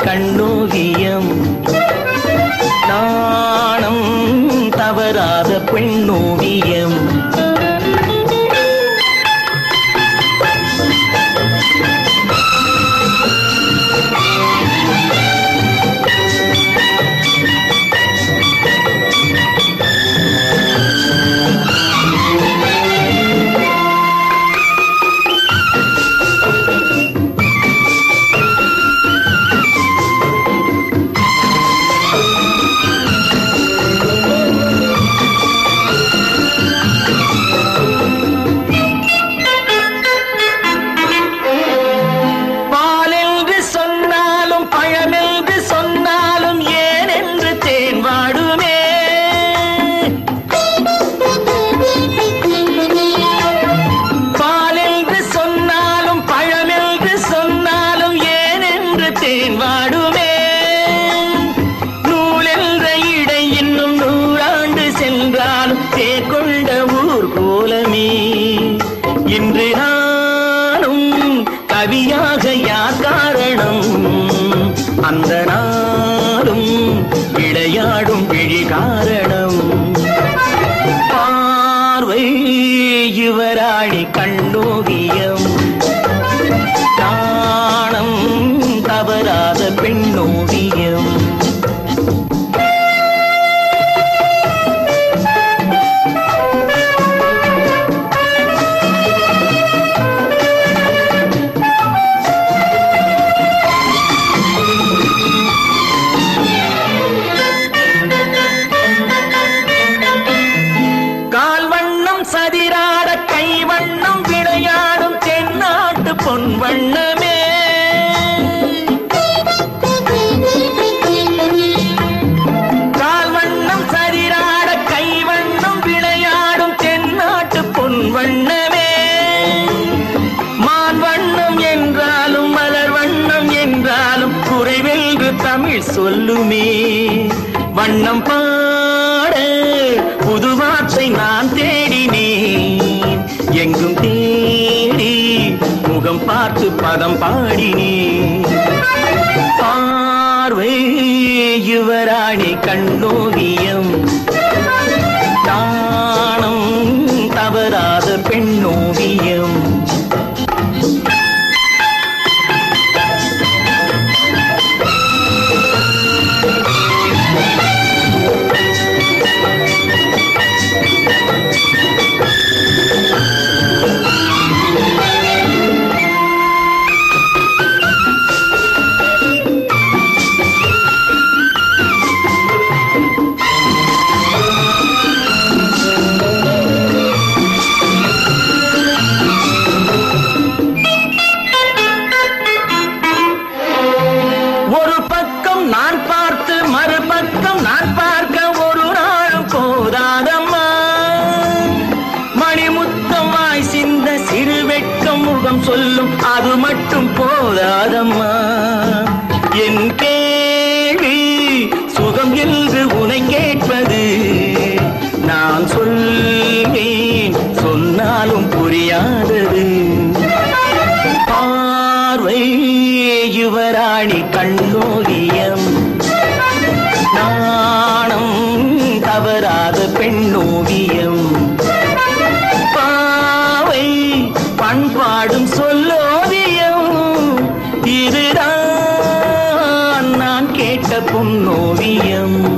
கண்ணோவியம் நாணம் தவறாத பெண்ணோவியம் பால் என்று சொன்னாலும் பழம் என்று சொன்னாலும் ஏன் என்று தேன் வாடுமே பால் என்று சொன்னாலும் பழம் என்று சொன்னாலும் ஏன் என்று தேன் வாடுமே நூல் என்ற இடை இன்னும் நூறாண்டு சென்றாலும் தேர் கொண்ட ஊர் கோலமே இன்று நானும் கவியாக யார் காரணம் அந்த நாளும் விளையாடும் விழி காரணம் பார்வை யுவராணி கண்ணோவியம் நாணம் தவறாத பெண்ணோவியம் கால் வண்ணம் சதிராட கை வண்ணம் விளையாடும் தென்னாட்டு பொன் வண்ணமே கால் வண்ணம் சரிராட கை வண்ணம் விளையாடும் தென்னாட்டு பொன் வண்ணமே மான் வண்ணம் என்றாலும் மலர் வண்ணம் என்றாலும் குறைவென்று தமிழ் சொல்லுமே வண்ணம் பாட புது வார்த்தை நான் தேடினேன் எங்கும் தேடி முகம் பார்த்து பதம் பாடினேன் பார்வை யுவராணி கண்ணோவியம் தானம் தவறாத பெண்ணோவியம் ஒரு பக்கம் நான் பார்த்து மறுபக்கம் நான் பார்க்க ஒரு நாளும் போதாதம்மா மணிமுத்தம் வாய் சிந்த சிறு வெட்கம் முகம் சொல்லும் அது மட்டும் போதாதம்மா என் கேள்வி சுகம் என்று உனை கேட்பது நான் சொல்வேன் சொன்னாலும் புரியாதது பார்வை யுவராணி கண்ணோவியம் நாணம் தவறாத பெண்ணோவியம் பாவை பண்பாடும் சொல்லோவியம் இதுதான் நான் கேட்ட பொன்னோவியம்